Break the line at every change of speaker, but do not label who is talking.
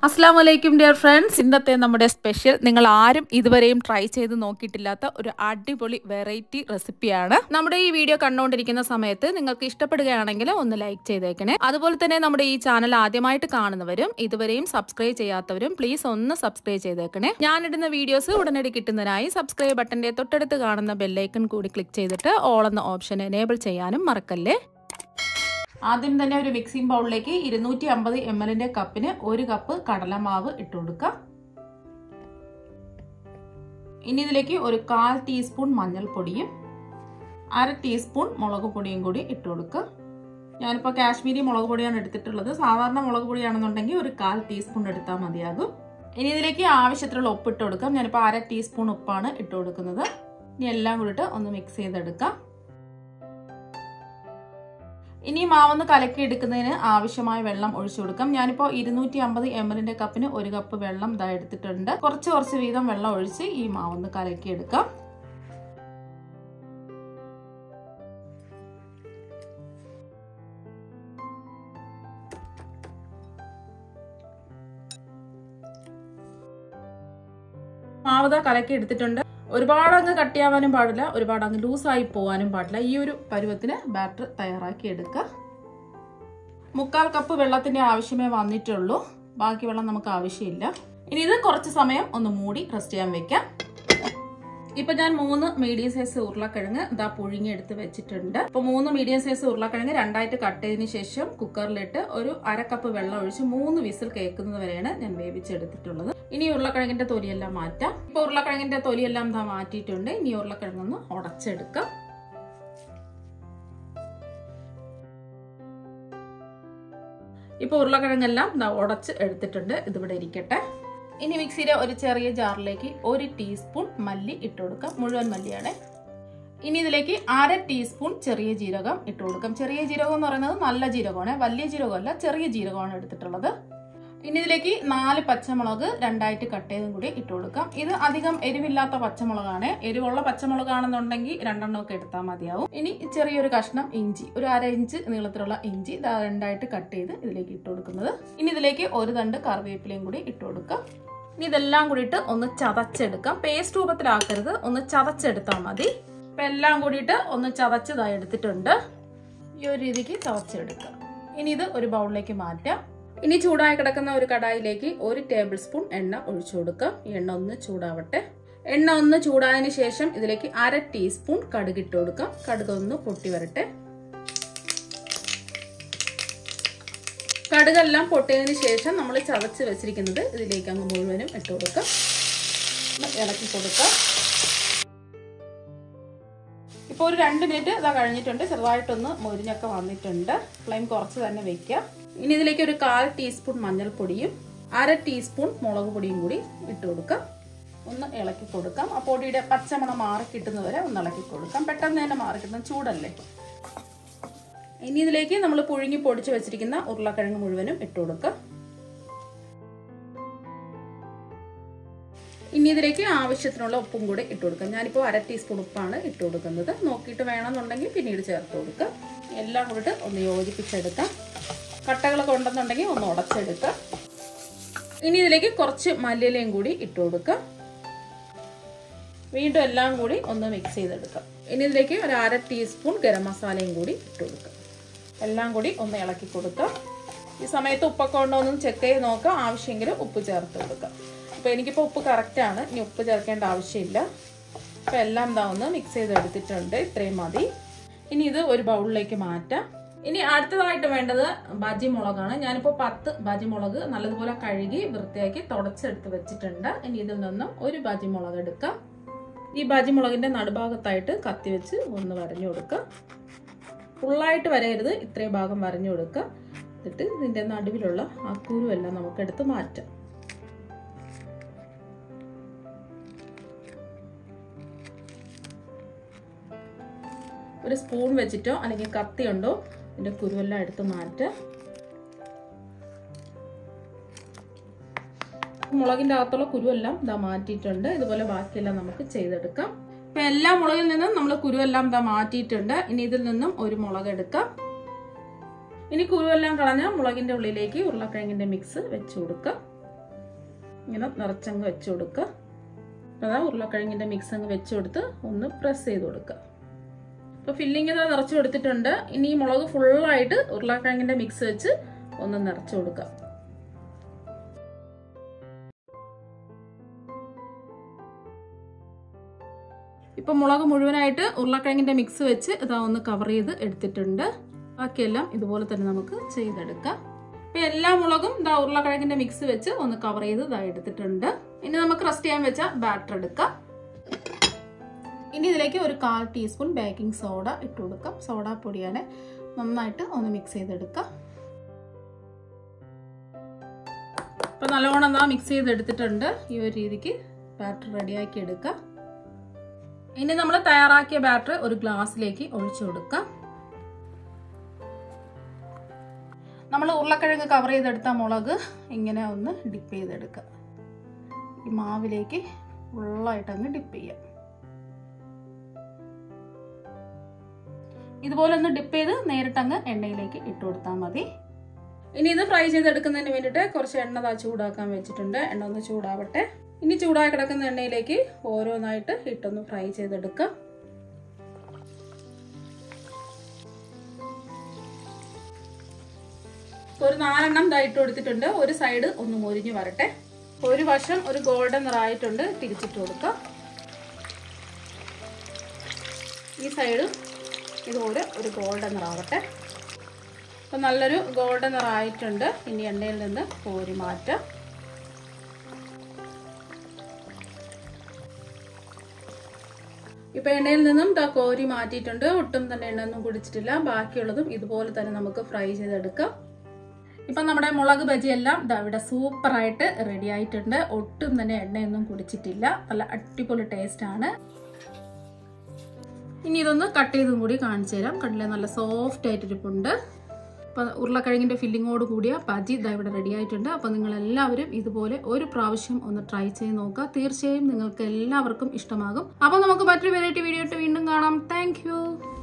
അസ്സാം വലൈക്കും dear friends ഇന്നത്തെ നമ്മുടെ സ്പെഷ്യൽ നിങ്ങൾ ആരും ഇതുവരെയും ട്രൈ ചെയ്ത് നോക്കിയിട്ടില്ലാത്ത ഒരു അടിപൊളി വെറൈറ്റി റെസിപ്പിയാണ് നമ്മുടെ ഈ വീഡിയോ കണ്ടുകൊണ്ടിരിക്കുന്ന സമയത്ത് നിങ്ങൾക്ക് ഇഷ്ടപ്പെടുകയാണെങ്കിൽ ഒന്ന് ലൈക്ക് ചെയ്തേക്കണേ അതുപോലെ തന്നെ നമ്മുടെ ഈ ചാനൽ ആദ്യമായിട്ട് കാണുന്നവരും ഇതുവരെയും സബ്സ്ക്രൈബ് ചെയ്യാത്തവരും പ്ലീസ് ഒന്ന് സബ്സ്ക്രൈബ് ചെയ്തേക്കണേ ഞാനിടുന്ന വീഡിയോസ് ഉടനടി കിട്ടുന്നതിനായി സബ്സ്ക്രൈബ് ബട്ടന്റെ തൊട്ടടുത്ത് കാണുന്ന ബെല്ലൈക്കൺ കൂടി ക്ലിക്ക് ചെയ്തിട്ട് ഓൾ എന്ന ഓപ്ഷൻ എനേബിൾ ചെയ്യാനും മറക്കല്ലേ ആദ്യം തന്നെ ഒരു മിക്സിംഗ് ബൗളിലേക്ക് ഇരുന്നൂറ്റി അമ്പത് എം എല്ലിന്റെ കപ്പിന് ഒരു കപ്പ് കടലമാവ് ഇട്ട് കൊടുക്കാം ഇനി ഇതിലേക്ക് ഒരു കാൽ ടീസ്പൂൺ മഞ്ഞൾപ്പൊടിയും അര ടീസ്പൂൺ മുളക് പൊടിയും കൂടി ഇട്ട് കൊടുക്കുക ഞാനിപ്പോൾ കാശ്മീരി മുളക് പൊടിയാണ് എടുത്തിട്ടുള്ളത് സാധാരണ മുളക് പൊടിയാണെന്നുണ്ടെങ്കിൽ ഒരു കാൽ ടീസ്പൂൺ എടുത്താൽ മതിയാകും ഇനി ഇതിലേക്ക് ആവശ്യത്തിനുള്ള ഉപ്പ് ഇട്ട് കൊടുക്കാം ഞാനിപ്പോൾ അര ടീസ്പൂൺ ഉപ്പാണ് ഇട്ട് കൊടുക്കുന്നത് ഇനി എല്ലാം കൂടിയിട്ട് ഒന്ന് മിക്സ് ചെയ്തെടുക്കാം ഇനി മാവൊന്ന് കലക്കി എടുക്കുന്നതിന് ആവശ്യമായ വെള്ളം ഒഴിച്ചു കൊടുക്കാം ഞാനിപ്പോൾ ഇരുന്നൂറ്റി അമ്പത് എം എല്ലിന്റെ കപ്പിന് ഒരു കപ്പ് വെള്ളം ഇതാ എടുത്തിട്ടുണ്ട് കുറച്ച് കുറച്ച് വീതം വെള്ളം ഒഴിച്ച് ഈ മാവൊന്ന് കലക്കി എടുക്കാം മാവത കലക്കി എടുത്തിട്ടുണ്ട് ഒരുപാട് അങ്ങ് കട്ടിയാവാനും പാടില്ല ഒരുപാട് അങ്ങ് ലൂസായി പോകാനും പാടില്ല ഈ ഒരു പരുവത്തിന് ബാറ്റർ തയ്യാറാക്കി എടുക്കുക മുക്കാൽ കപ്പ് വെള്ളത്തിന്റെ ആവശ്യമേ വന്നിട്ടുള്ളൂ ബാക്കി വെള്ളം നമുക്ക് ആവശ്യമില്ല ഇനി ഇത് കുറച്ച് സമയം ഒന്ന് മൂടി റെസ്റ്റ് ചെയ്യാൻ വെക്കാം ഇപ്പൊ ഞാൻ മൂന്ന് മീഡിയം സൈസ് ഉരുളക്കിഴങ്ങ് ഇതാ പുഴുങ്ങി എടുത്ത് വെച്ചിട്ടുണ്ട് ഇപ്പൊ മൂന്ന് മീഡിയം സൈസ് ഉരുളക്കിഴങ്ങ് രണ്ടായിട്ട് കട്ട് ചെയ്തതിന് ശേഷം കുക്കറിലിട്ട് ഒരു അര കപ്പ് വെള്ളം ഒഴിച്ച് മൂന്ന് വിസിൽ കേൾക്കുന്നത് വരെയാണ് ഞാൻ വേവിച്ചെടുത്തിട്ടുള്ളത് ഇനി ഉരുളക്കിഴങ്ങിന്റെ തൊലിയെല്ലാം മാറ്റാം ഇപ്പൊ ഉരുളക്കിഴങ്ങിന്റെ തൊലിയെല്ലാം ഇതാ മാറ്റിയിട്ടുണ്ട് ഇനി ഉരുളക്കിഴങ്ങൊന്ന് ഉടച്ചെടുക്കാം ഇപ്പൊ ഉരുളക്കിഴങ്ങെല്ലാം ഇതാ ഉടച്ച് എടുത്തിട്ടുണ്ട് ഇതിവിടെ ഇരിക്കട്ടെ ഇനി മിക്സിയിലെ ഒരു ചെറിയ ജാറിലേക്ക് ഒരു ടീസ്പൂൺ മല്ലി ഇട്ട് കൊടുക്കാം മുഴുവൻ മല്ലിയാണ് ഇനി ഇതിലേക്ക് അര ടീസ്പൂൺ ചെറിയ ജീരകം ഇട്ട് കൊടുക്കാം ചെറിയ ജീരകം എന്ന് പറയുന്നത് നല്ല ജീരകമാണ് വലിയ ജീരകമല്ല ചെറിയ ജീരകമാണ് എടുത്തിട്ടുള്ളത് ഇനി ഇതിലേക്ക് നാല് പച്ചമുളക് രണ്ടായിട്ട് കട്ട് ചെയ്തും കൂടി ഇട്ട് കൊടുക്കാം ഇത് അധികം എരിവില്ലാത്ത പച്ചമുളകാണ് എരിവുള്ള പച്ചമുളകാണെന്നുണ്ടെങ്കിൽ രണ്ടെണ്ണമൊക്കെ എടുത്താൽ മതിയാവും ഇനി ചെറിയൊരു കഷ്ണം ഇഞ്ചി ഒരു അര ഇഞ്ച് നീളത്തിലുള്ള ഇഞ്ചി രണ്ടായിട്ട് കട്ട് ചെയ്ത് ഇതിലേക്ക് ഇട്ട് കൊടുക്കുന്നത് ഇനി ഇതിലേക്ക് ഒരു തണ്ട് കറിവേപ്പിലയും കൂടി ഇട്ട് കൊടുക്കാം ഇനി ഇതെല്ലാം കൂടിയിട്ട് ഒന്ന് ചതച്ചെടുക്കാം പേസ്റ്റ് രൂപത്തിലാക്കരുത് ഒന്ന് ചതച്ചെടുത്താൽ മതി ഇപ്പം എല്ലാം കൂടിയിട്ട് ഒന്ന് ചതച്ചതായി എടുത്തിട്ടുണ്ട് ഈ ഒരു രീതിക്ക് ചതച്ചെടുക്കാം ഇനി ഇത് ഒരു ബൗളിലേക്ക് മാറ്റാം ഇനി ചൂടായി കിടക്കുന്ന ഒരു കടായിലേക്ക് ഒരു ടേബിൾ സ്പൂൺ എണ്ണ ഒഴിച്ചു കൊടുക്കാം ഈ എണ്ണ ഒന്ന് ചൂടാവട്ടെ എണ്ണ ഒന്ന് ചൂടായതിനു ശേഷം ഇതിലേക്ക് അര ടീസ്പൂൺ കടുക് ഇട്ട് കൊടുക്കാം കടുക് ഒന്ന് പൊട്ടി വരട്ടെ കടുകെല്ലാം പൊട്ടിയതിന് ശേഷം നമ്മൾ ചതച്ച് വെച്ചിരിക്കുന്നത് ഇതിലേക്ക് അങ്ങ് മുഴുവനും ഇട്ട് കൊടുക്കാം ഇളക്കി കൊടുക്കാം ഇപ്പോൾ ഒരു രണ്ട് മിനിറ്റ് ഇതാ കഴിഞ്ഞിട്ടുണ്ട് ചെറുതായിട്ടൊന്ന് മൊരിഞ്ഞൊക്കെ വന്നിട്ടുണ്ട് ഫ്ലെയിം കുറച്ച് തന്നെ വെക്കാം ഇനി ഇതിലേക്ക് ഒരു കാൽ ടീസ്പൂൺ മഞ്ഞൾപ്പൊടിയും അര ടീസ്പൂൺ മുളക് പൊടിയും കൂടി ഇട്ട് കൊടുക്കാം ഒന്ന് ഇളക്കി കൊടുക്കാം ആ പൊടിയുടെ പച്ചമണം മാറി കിട്ടുന്നവരെ ഒന്ന് ഇളക്കി കൊടുക്കാം പെട്ടെന്ന് തന്നെ മാറി കിട്ടുന്ന ചൂടല്ലേ ഇനി ഇതിലേക്ക് നമ്മൾ പുഴുങ്ങി പൊടിച്ച് വെച്ചിരിക്കുന്ന ഉരുളക്കിഴങ്ങ് മുഴുവനും ഇട്ട് കൊടുക്കാം ഇനി ഇതിലേക്ക് ആവശ്യത്തിനുള്ള ഉപ്പും കൂടെ ഇട്ട് കൊടുക്കാം ഞാനിപ്പോൾ അര ടീസ്പൂൺ ഉപ്പാണ് ഇട്ട് കൊടുക്കുന്നത് നോക്കിയിട്ട് വേണമെന്നുണ്ടെങ്കിൽ പിന്നീട് ചേർത്ത് കൊടുക്കാം എല്ലാം കൂടിയിട്ട് ഒന്ന് യോജിപ്പിച്ചെടുക്കാം കട്ടകളൊക്കെ ഉണ്ടെന്നുണ്ടെങ്കിൽ ഒന്ന് ഉടച്ചെടുക്കാം ഇനി ഇതിലേക്ക് കുറച്ച് മല്ലിയിലയും കൂടി ഇട്ട് കൊടുക്കാം വീണ്ടും എല്ലാം കൂടി ഒന്ന് മിക്സ് ചെയ്തെടുക്കാം ഇനി ഇതിലേക്ക് ഒരു അര ടീസ്പൂൺ ഗരം മസാലയും കൂടി ഇട്ട് കൊടുക്കാം എല്ലാം കൂടി ഒന്ന് ഇളക്കി കൊടുക്കാം ഈ സമയത്ത് ഉപ്പൊക്കെ ഉണ്ടോ എന്നും ചെക്ക് ചെയ്ത് നോക്കാം ആവശ്യമെങ്കിൽ ഉപ്പ് ചേർത്ത് കൊടുക്കാം അപ്പോൾ എനിക്കിപ്പോൾ ഉപ്പ് കറക്റ്റാണ് ഇനി ഉപ്പ് ചേർക്കേണ്ട ആവശ്യമില്ല അപ്പോൾ എല്ലാം എന്താ ഒന്ന് മിക്സ് ചെയ്തെടുത്തിട്ടുണ്ട് ഇത്രയും മതി ഇനി ഇത് ഒരു ബൗളിലേക്ക് മാറ്റാം ഇനി അടുത്തതായിട്ട് വേണ്ടത് ബജി മുളകാണ് ഞാനിപ്പോൾ പത്ത് ബജി മുളക് നല്ലതുപോലെ കഴുകി വൃത്തിയാക്കി തുടച്ചെടുത്ത് വെച്ചിട്ടുണ്ട് ഇനി ഇതിൽ നിന്നും ഒരു ബജി മുളക് എടുക്കാം ഈ ബജി മുളകിന്റെ നടുഭാഗത്തായിട്ട് കത്തി വെച്ച് ഒന്ന് വരഞ്ഞു കൊടുക്കുക ഫുള്ളായിട്ട് വരരുത് ഇത്രയും ഭാഗം വരഞ്ഞു കൊടുക്കുക എന്നിട്ട് ഇതിന്റെ നടുവിലുള്ള ആ കുരുവെല്ലാം നമുക്കെടുത്ത് മാറ്റാം ഒരു സ്പൂൺ വെച്ചിട്ടോ അല്ലെങ്കിൽ കത്തി ഉണ്ടോ ഇതിന്റെ കുരുവെല്ലാം എടുത്ത് മാറ്റാം മുളകിന്റെ അകത്തുള്ള കുരുവെല്ലാം ഇതാ മാറ്റിയിട്ടുണ്ട് ഇതുപോലെ ബാക്കിയെല്ലാം നമുക്ക് ചെയ്തെടുക്കാം ഇപ്പൊ എല്ലാ മുളകിൽ നിന്നും നമ്മൾ കുരുവെല്ലാം ഇതാ മാറ്റിയിട്ടുണ്ട് ഇനി ഇതിൽ നിന്നും ഒരു മുളക് എടുക്കാം ഇനി കുരുവെല്ലാം കളഞ്ഞ മുളകിന്റെ ഉള്ളിലേക്ക് ഉരുളക്കിഴങ്ങിന്റെ മിക്സ് വെച്ച് കൊടുക്കാം ഇങ്ങനെ നിറച്ചങ്ങ് വെച്ച് കൊടുക്കുക അതാ ഉരുളക്കിഴങ്ങിൻ്റെ മിക്സ് അങ്ങ് വെച്ച് കൊടുത്ത് ഒന്ന് പ്രസ് ചെയ്ത് കൊടുക്കുക അപ്പോൾ ഫില്ലിങ് ഇതാ നിറച്ച് കൊടുത്തിട്ടുണ്ട് ഇനി ഈ മുളക് ഫുള്ളായിട്ട് ഉരുളക്കിഴങ്ങിൻ്റെ മിക്സ് വെച്ച് ഒന്ന് നിറച്ച് കൊടുക്കുക ഇപ്പം മുളക് മുഴുവനായിട്ട് ഉരുളക്കിഴങ്ങിൻ്റെ മിക്സ് വെച്ച് ഇതാ ഒന്ന് കവർ ചെയ്ത് എടുത്തിട്ടുണ്ട് ബാക്കിയെല്ലാം ഇതുപോലെ തന്നെ നമുക്ക് ചെയ്തെടുക്കാം ഇപ്പം എല്ലാ മുളകും ഇതാ ഉരുളക്കിഴങ്ങിൻ്റെ മിക്സ് വെച്ച് ഒന്ന് കവർ ചെയ്ത് ഇതാ എടുത്തിട്ടുണ്ട് ഇനി നമുക്ക് റെസ്റ്റ് ചെയ്യാൻ വെച്ച ബാറ്റർ എടുക്കാം ഇനി ഇതിലേക്ക് ഒരു കാൽ ടീസ്പൂൺ ബേക്കിംഗ് സോഡ ഇട്ട് കൊടുക്കാം സോഡ പൊടിയാണ് നന്നായിട്ട് ഒന്ന് മിക്സ് ചെയ്തെടുക്കാം ഇപ്പം നല്ലോണം എന്താ മിക്സ് ചെയ്തെടുത്തിട്ടുണ്ട് ഈ ഒരു രീതിക്ക് ബാറ്റർ റെഡിയാക്കി എടുക്കാം ഇനി നമ്മൾ തയ്യാറാക്കിയ ബാറ്റർ ഒരു ഗ്ലാസ്സിലേക്ക് ഒഴിച്ചു കൊടുക്കാം നമ്മൾ ഉരുളക്കിഴങ്ങ് കവർ ചെയ്തെടുത്ത മുളക് ഇങ്ങനെ ഒന്ന് ഡിപ്പ് ചെയ്തെടുക്കുക ഈ മാവിലേക്ക് ഫുള്ളായിട്ട് അങ്ങ് ഡിപ്പ് ചെയ്യാം ഇതുപോലെ ഒന്ന് ഡിപ്പ് ചെയ്ത് നേരിട്ടങ്ങ് എണ്ണയിലേക്ക് ഇട്ട് കൊടുത്താൽ മതി ഇനി ഇത് ഫ്രൈ ചെയ്തെടുക്കുന്നതിന് വേണ്ടിയിട്ട് കുറച്ച് എണ്ണ താ ചൂടാക്കാൻ വെച്ചിട്ടുണ്ട് എണ്ണ ഒന്ന് ചൂടാവട്ടെ ഇനി ചൂടായി കിടക്കുന്ന എണ്ണയിലേക്ക് ഓരോന്നായിട്ട് ഇട്ടൊന്ന് ഫ്രൈ ചെയ്തെടുക്കാം ഒരു നാലെണ്ണം ഇതായിട്ട് കൊടുത്തിട്ടുണ്ട് ഒരു സൈഡ് ഒന്ന് മൊരിഞ്ഞ് വരട്ടെ ഒരു വശം ഒരു ഗോൾഡൻ നിറായിട്ടുണ്ട് തിരിച്ചിട്ട് കൊടുക്കാം ഈ സൈഡ് ഇതുപോലെ ഒരു ഗോൾഡൻ നിറാവട്ടെ അപ്പം നല്ലൊരു ഗോൾഡൻ നിറായിട്ടുണ്ട് ഇനി എണ്ണയിൽ നിന്ന് കോരി മാറ്റാം ഇപ്പം എണ്ണയിൽ നിന്നും ദാ കോരി മാറ്റിയിട്ടുണ്ട് ഒട്ടും തന്നെ എണ്ണയൊന്നും കുടിച്ചിട്ടില്ല ബാക്കിയുള്ളതും ഇതുപോലെ തന്നെ നമുക്ക് ഫ്രൈ ചെയ്തെടുക്കാം ഇപ്പം നമ്മുടെ മുളക് ബജിയെല്ലാം ദാ ഇവിടെ സൂപ്പറായിട്ട് റെഡി ആയിട്ടുണ്ട് ഒട്ടും തന്നെ എണ്ണയൊന്നും കുടിച്ചിട്ടില്ല നല്ല അടിപൊളി ടേസ്റ്റ് ആണ് ഇനി ഇതൊന്ന് കട്ട് ചെയ്തും കൂടി കാണിച്ചു തരാം കണ്ടില്ലേ നല്ല സോഫ്റ്റ് ആയിട്ടിരിപ്പുണ്ട് അപ്പോൾ ഉരുളക്കിഴങ്ങിൻ്റെ ഫില്ലിങ്ങോട് കൂടിയ ബജി ഇതാ ഇവിടെ റെഡി ആയിട്ടുണ്ട് അപ്പോൾ നിങ്ങൾ എല്ലാവരും ഇതുപോലെ ഒരു പ്രാവശ്യം ഒന്ന് ട്രൈ ചെയ്ത് നോക്കുക തീർച്ചയായും നിങ്ങൾക്ക് എല്ലാവർക്കും ഇഷ്ടമാകും അപ്പോൾ നമുക്ക് മറ്റൊരു വെറൈറ്റി വീഡിയോ ഇട്ട് വീണ്ടും കാണാം താങ്ക്